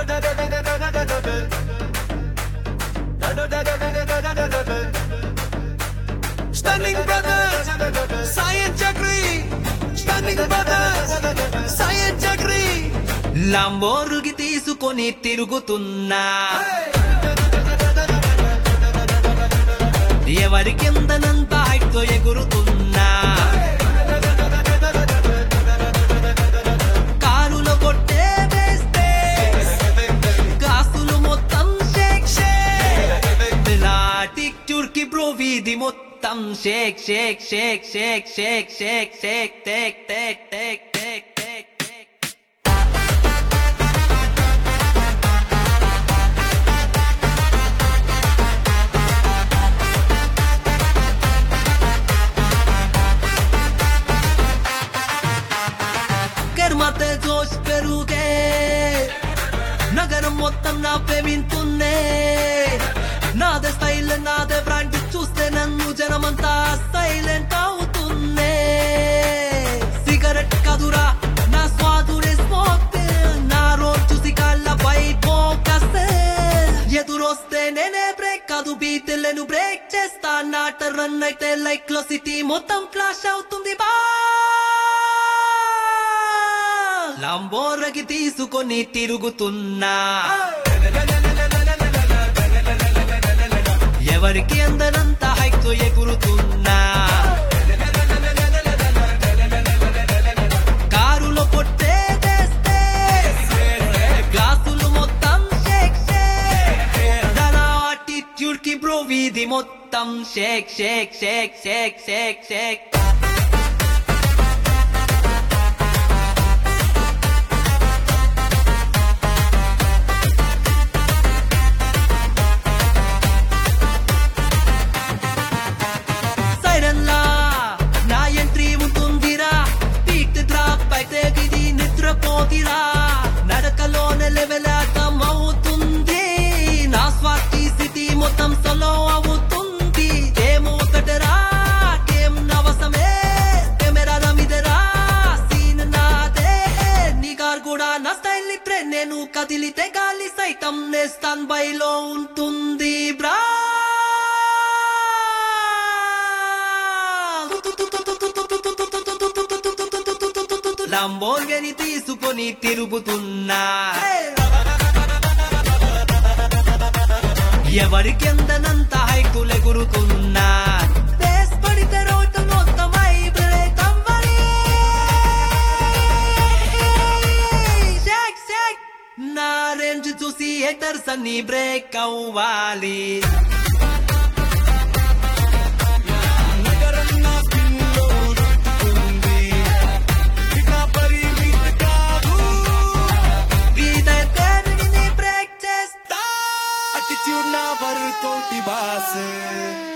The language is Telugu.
Stunning brothers, science chakri. Stunning brothers, science chakri. లంబోరుగి తీసుకొని తిరుగుతున్నా ఎవరి కిందనంత హైట్తో ఎగురుతున్నా కారులో కొట్టే వేస్తే కాసులు మొత్తం షేక్ షేక్ లాటిక్ చుర్కి బ్రో వీధి మొత్తం shake shake shake shake shake shake shake take take take take take take కర్మతే జోష్ పెరుగే నగరం మొత్తం నా వింటున్నే నాదే స్టైల్ నాదే బ్రాండ్ చూస్తే నన్ను జనమంతా సైలెంట్ అవుతున్నే సిగరెట్ కదురా నా స్వాదురే స్మోక్ నా రోజు చూసి కాళ్ళపై ఫోకస్ ఎదురొస్తే నేనే బ్రేక్ కాదు బీతిల్లను బ్రేక్ చేస్తా నాట రన్ అయితే లైక్ లో సిటీ మొత్తం ఫ్లాష్ అవుతుంది బా లంబోరగి తీసుకొని తిరుగుతున్నా ఎవరికి అందనంత హైక్ ఎగురుతున్నా కారులో కొట్టే వేస్తే గ్లాసులు మొత్తం షేక్ షేక్ తన attitude కి బ్రో వీధి మొత్తం shake shake shake shake shake shake siren లా నా ఎంట్రీ ఉంటుందిరా పీక్ డ్రాప్ అయితే ఇది నిద్రపోతిరా నడకలోనే లెవెల్ అర్థం అవుతుంది నా స్వాతి స్థితి మొత్తం సలో అవుతుంది ఏమో ఒకటరా గేమ్ నవసమే కెమెరాల మీదరా సీన్ నాదే నిగార్ కూడా నా స్టైల్ ఇప్పుడే నేను కదిలితే గాలి సైతం నేస్తాన్ బైలో ఉంటుంది బ్రా లంబోర్గని తీసుకొని తిరుగుతున్నా ఎవరికి ఎందనంత హైకులు ఎగురుతున్నా బేస్ పడితే రోడ్డు మొత్తం వైబ్రేట్ అవ్వాలి షేక్ షేక్ నా రేంజ్ చూసి హెటర్స్ అన్ని బ్రేక్ అవ్వాలి నగరం నా స్కిన్ లో రుద్దుతుంది. ఇక పరిమితి కాదు. వీదైతే బ్రేక్ చేస్తా Attitude నా వర్కౌట్ బాస్